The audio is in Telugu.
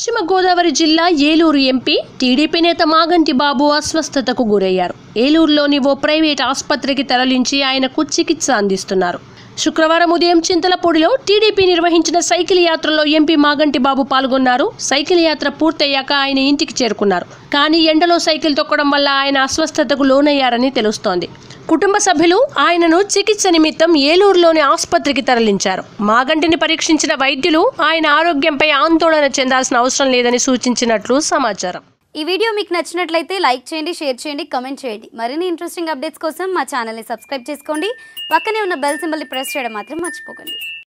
పశ్చిమ గోదావరి జిల్లా ఏలూరు ఎంపీ టీడీపీ నేత మాగంటి బాబు అస్వస్థతకు గురయ్యారు ఏలూరులోని ఓ ప్రైవేట్ ఆసుపత్రికి తరలించి ఆయనకు చికిత్స అందిస్తున్నారు శుక్రవారం ఉదయం చింతలపూడిలో టీడీపీ నిర్వహించిన సైకిల్ యాత్రలో ఎంపీ మాగంటి బాబు పాల్గొన్నారు సైకిల్ యాత్ర పూర్తయ్యాక ఆయన ఇంటికి చేరుకున్నారు కానీ ఎండలో సైకిల్ తొక్కడం వల్ల ఆయన అస్వస్థతకు లోనయ్యారని తెలుస్తోంది కుటుంబ సభ్యులు ఆయనను చికిత్స నిమిత్తం ఏలూరులోని ఆసుపత్రికి తరలించారు మాగంటిని పరీక్షించిన వైద్యులు ఆయన ఆరోగ్యంపై ఆందోళన చెందాల్సిన అవసరం లేదని సూచించినట్లు సమాచారం ఈ వీడియో మీకు నచ్చినట్లయితే లైక్ చేయండి షేర్ చేయండి కమెంట్ చేయండి మరిన్ని ఇంట్రెస్టింగ్ అప్డేట్స్ కోసం మా ఛానల్ని సబ్స్క్రైబ్ చేసుకోండి పక్కనే ఉన్న బెల్ సింబల్ని ప్రెస్ చేయడం మాత్రం మర్చిపోకండి